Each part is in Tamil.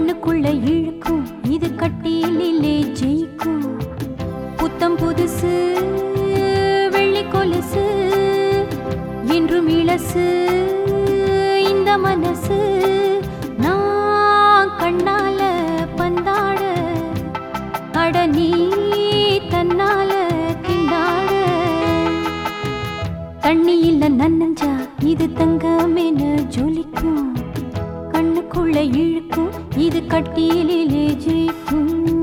கண்ணுக்குள்ள இழுக்கும் இது கட்டியிலே ஜெயிக்கும் புத்தம் புதுசு வெள்ளி கொலுசு என்றும் இளசு இந்த மனசு நான் கண்ணால பந்தாட அட நீ தன்னால திண்டாட தண்ணி இல்ல நன்னஞ்சா இது தங்கமென ஜொலிக்கும் கண்ணுக்குள்ள இழுக்கும் இது கட்டியிலே ஜெயிக்கும்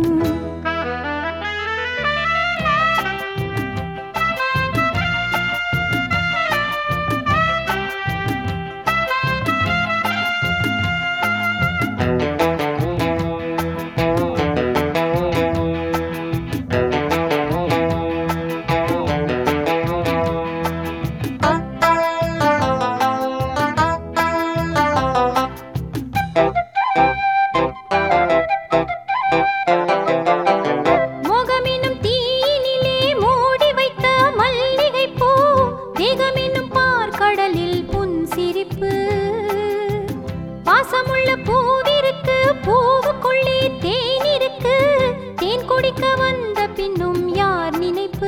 மோகமெனும் தீயினிலே மூடி வைத்த மல்லிகை பூ தேகமெனும் பார்க்கடலில் புன் சிரிப்பு பாசமுள்ள பூவிருக்கு பூவுக்குள்ளே தேன் இருக்கு தேன் குடிக்க வந்த பின்னும் யார் நினைப்பு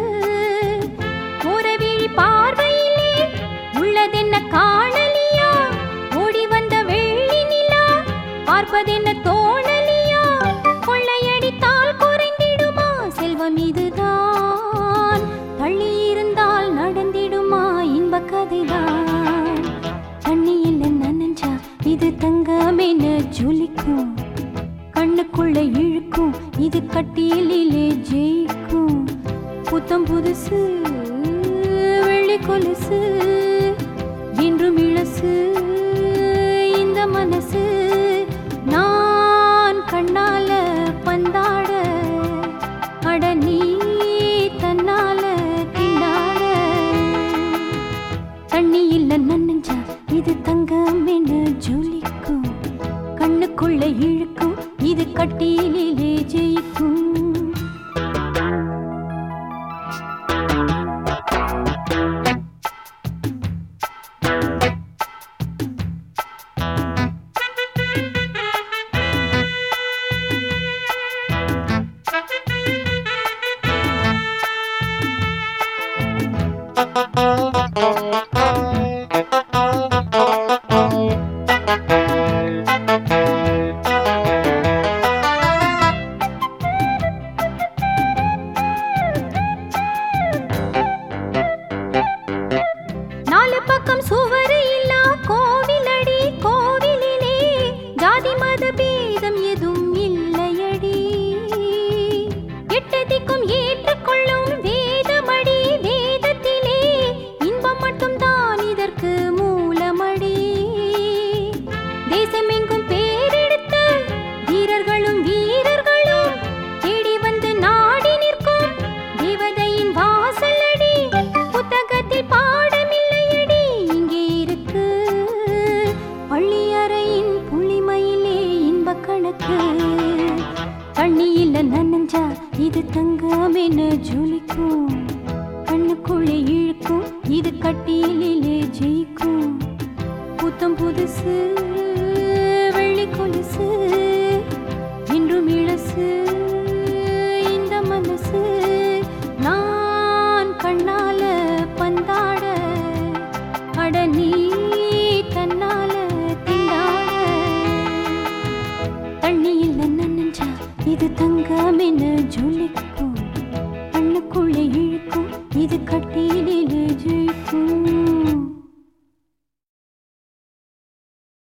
உறவிழி பார்வையிலே உள்ளதென்ன காணலியா ஓடி வந்த வெள்ளி நிலா பார்ப்பதென்ன தோணலியா கொள்ளையடித்தால் குறைந்திடுமா செல்வம் இதுதான் தள்ளி இருந்தால் நடந்திடுமா இன்ப கதைதான் தண்ணி இல்லை நனஞ்சா இது தங்கமென ஜொலிக்கும் கண்ணுக்குள்ள இழுக்கும் இது கட்டியிலே ஜெயிக்கும் புத்தம் புதுசு வெள்ளி கொலுசு என்றும் இளசு இந்த மனசு நான் கண்ணால பந்தாட அட நீ தன்னால திண்டாட தண்ணி இல்ல நன்னஞ்சா இது தங்கம் என ஜொலிக்கும் கண்ணுக்குள்ள இழுக்கும் இது கட்டியிலே ஜெயிக்கும் நாலு பக்கம் சுவரு இல்லா கோவிலடி கோவிலிலே ஜாதி மத பேதம் எதுவும் இல்லையடி எட்டு திக்கும் ஏற்றுக்கொள்ளும் வேதமடி வேதத்திலே இன்பம் மட்டும் தான் இதற்கு மூலமடி தேசமெங்கும் பேரெடுத்த வீரர்களும் வீரர்களும் தேடி வந்து நாடி நிற்கும் தேவதையின் வாசலடி புத்தகத்தில் பாடமில்லையடி இங்கே இருக்கு பள்ளி அறையின் புளிமையிலே இன்ப கணக்கு தண்ணி இல்ல நனஞ்சா இது தங்கமென ஜொலிக்கும் கண்ணுக்குள்ளே இழுக்கும் இது கட்டியிலே ஜெயிக்கும் புத்தம் புதுசு